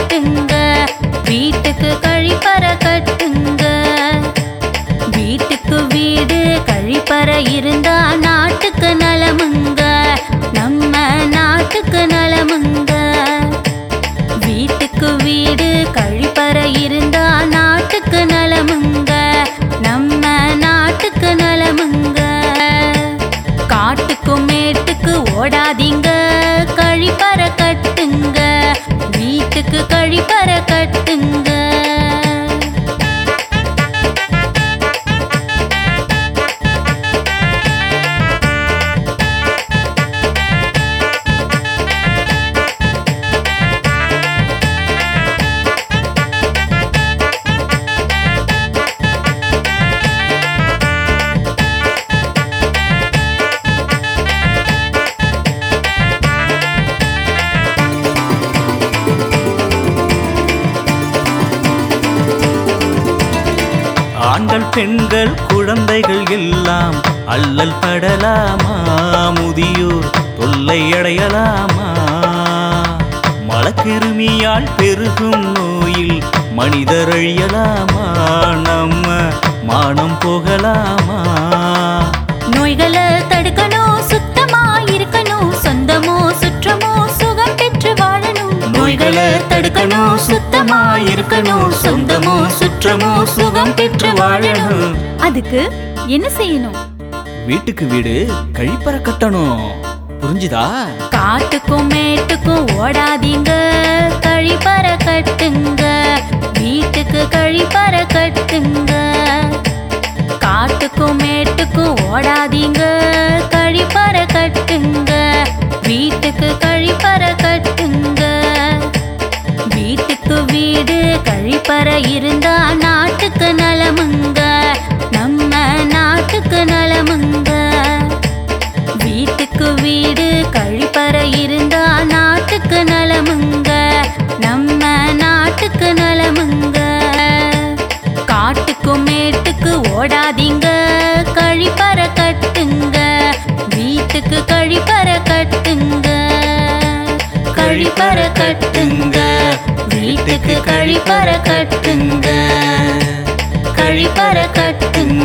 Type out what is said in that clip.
கட்டுங்க வீட்டுக்கு கழிப்பற கட்டுங்க வீட்டுக்கு வீடு கழிப்பற இருந்தா நாட்டுக்கு நலமுங்க நம்ம நாட்டுக்கு நலமுங்க வீட்டுக்கு வீடு கழிப்பற இருந்தா நாட்டுக்கு நலமுங்க நம்ம நாட்டுக்கு நலமுங்க காட்டுக்கும் மேட்டுக்கு ஓடாதீங்க கழிப்பற கட்டுங்க வீட்டுக்கு கழிப்பற கட்டுங்க ஆண்கள் பெண்கள் குழந்தைகள் எல்லாம் அல்லல் படலாமா முதியோர் தொல்லை அடையலாமா மலக்கிருமியால் பெருகும் நோயில் மனிதர் அழியலாமா நம்ம மானம் போகலாமா நோய்களை தடுக்கணும் சுத்தமா இருக்கணும் சொந்தமோ சுற்றமோ சுகம் பெற்று வாழணும் நோய்களை தடுக்கணும் சுத்தமா இருக்கணும் சொந்தமோ சுற்றமோ சுகம் பெற்று வாழணும் அதுக்கு என்ன செய்யணும் வீட்டுக்கு வீடு கழிப்பற கட்டணும் புரிஞ்சுதா காட்டுக்கும் மேட்டுக்கும் ஓடாதீங்க கழிப்பற கட்டுங்க வீட்டுக்கு கழிப்பற கட்டுங்க காட்டுக்கும் மேட்டுக்கும் ஓடாதீங்க கழிப்பற கட்டுங்க வீட்டுக்கு கழிப்பற கட்டுங்க வீட்டுக்கு வீடு கழிப்பற இருந்தா நாட்டுக்கு நலமுங்க நம்ம நாட்டுக்கு நலமுங்க வீட்டுக்கு வீடு கழிப்பற இருந்தா நாட்டுக்கு நலமுங்க நம்ம நாட்டுக்கு நலமுங்க காட்டுக்கும் மேட்டுக்கு ஓடாதீங்க கழிப்பற கட்டுங்க வீட்டுக்கு கழிப்பற கட்டுங்க கழிப்பற கட்டுங்க வீட்டுக்கு கழிப்பற கட்டுங்க கழிப்பற கட்டுங்க